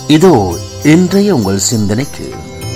இதோ இன்றைய உங்கள் சிந்தனைக்கு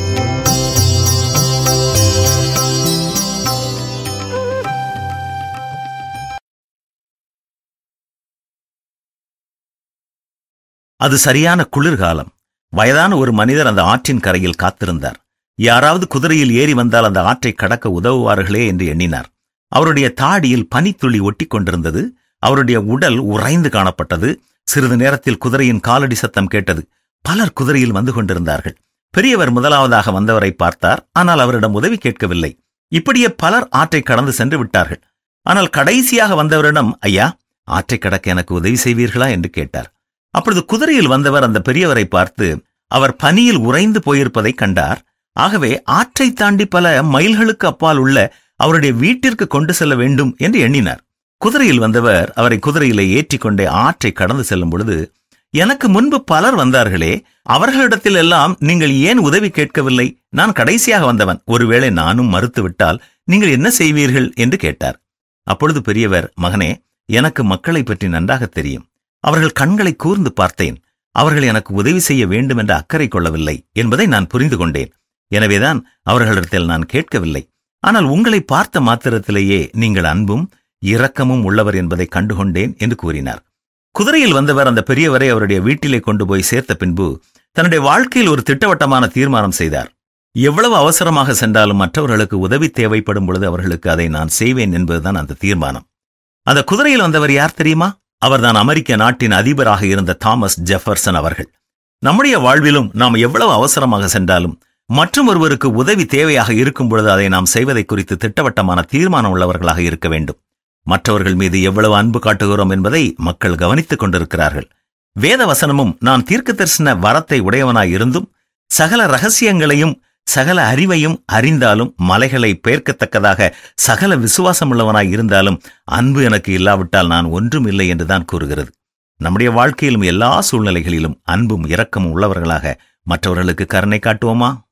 அது சரியான குளிர்காலம் வயதான ஒரு மனிதர் அந்த ஆற்றின் கரையில் காத்திருந்தார் யாராவது குதிரையில் ஏறி வந்தால் அந்த ஆற்றை கடக்க உதவுவார்களே என்று எண்ணினார் அவருடைய தாடியில் பனித்துளி ஒட்டி கொண்டிருந்தது அவருடைய உடல் உறைந்து காணப்பட்டது சிறிது நேரத்தில் குதிரையின் காலடி சத்தம் கேட்டது பலர் குதிரையில் வந்து கொண்டிருந்தார்கள் பெரியவர் முதலாவதாக வந்தவரை பார்த்தார் ஆனால் அவரிடம் உதவி கேட்கவில்லை இப்படியே பலர் ஆற்றை கடந்து சென்று விட்டார்கள் ஆனால் கடைசியாக வந்தவரிடம் ஐயா ஆற்றை கடக்க எனக்கு உதவி செய்வீர்களா என்று கேட்டார் அப்பொழுது குதிரையில் வந்தவர் அந்த பெரியவரை பார்த்து அவர் பனியில் உறைந்து போயிருப்பதை கண்டார் ஆகவே ஆற்றை தாண்டி பல மைல்களுக்கு அப்பால் உள்ள அவருடைய வீட்டிற்கு கொண்டு செல்ல வேண்டும் என்று எண்ணினார் குதிரையில் வந்தவர் அவரை குதிரையிலே ஏற்றிக்கொண்டே ஆற்றை கடந்து செல்லும் பொழுது எனக்கு முன்பு பலர் வந்தார்களே அவர்களிடத்தில் எல்லாம் நீங்கள் ஏன் உதவி கேட்கவில்லை நான் கடைசியாக வந்தவன் ஒருவேளை நானும் மறுத்துவிட்டால் நீங்கள் என்ன செய்வீர்கள் என்று கேட்டார் அப்பொழுது பெரியவர் மகனே எனக்கு மக்களை பற்றி நன்றாக தெரியும் அவர்கள் கண்களை கூர்ந்து பார்த்தேன் அவர்கள் எனக்கு உதவி செய்ய வேண்டும் என்ற அக்கறை கொள்ளவில்லை என்பதை நான் புரிந்து கொண்டேன் எனவேதான் அவர்களிடத்தில் நான் கேட்கவில்லை ஆனால் உங்களை பார்த்த மாத்திரத்திலேயே நீங்கள் அன்பும் இரக்கமும் உள்ளவர் என்பதை கண்டுகொண்டேன் என்று கூறினார் குதிரையில் வந்தவர் அந்த பெரியவரை அவருடைய வீட்டிலே கொண்டு போய் சேர்த்த பின்பு தன்னுடைய வாழ்க்கையில் ஒரு திட்டவட்டமான தீர்மானம் செய்தார் எவ்வளவு அவசரமாக சென்றாலும் மற்றவர்களுக்கு உதவி தேவைப்படும் பொழுது அவர்களுக்கு அதை நான் செய்வேன் என்பதுதான் அந்த தீர்மானம் அந்த குதிரையில் வந்தவர் யார் தெரியுமா அவர்தான் அமெரிக்க நாட்டின் அதிபராக இருந்த தாமஸ் ஜெஃபர்சன் அவர்கள் நம்முடைய வாழ்விலும் நாம் எவ்வளவு அவசரமாக சென்றாலும் மற்றும் ஒருவருக்கு உதவி தேவையாக இருக்கும் பொழுது அதை நாம் செய்வதை குறித்து திட்டவட்டமான தீர்மானம் உள்ளவர்களாக இருக்க வேண்டும் மற்றவர்கள் மீது எவ்வளவு அன்பு காட்டுகிறோம் என்பதை மக்கள் கவனித்துக் கொண்டிருக்கிறார்கள் வேத வசனமும் நான் தீர்க்க தரிசன வரத்தை உடையவனாய் இருந்தும் சகல ரகசியங்களையும் சகல அறிவையும் அறிந்தாலும் மலைகளை பெயர்க்கத்தக்கதாக சகல விசுவாசம் உள்ளவனாய் இருந்தாலும் அன்பு எனக்கு இல்லாவிட்டால் நான் ஒன்றும் இல்லை என்றுதான் கூறுகிறது நம்முடைய வாழ்க்கையிலும் எல்லா சூழ்நிலைகளிலும் அன்பும் இரக்கமும் உள்ளவர்களாக மற்றவர்களுக்கு கருணை காட்டுவோமா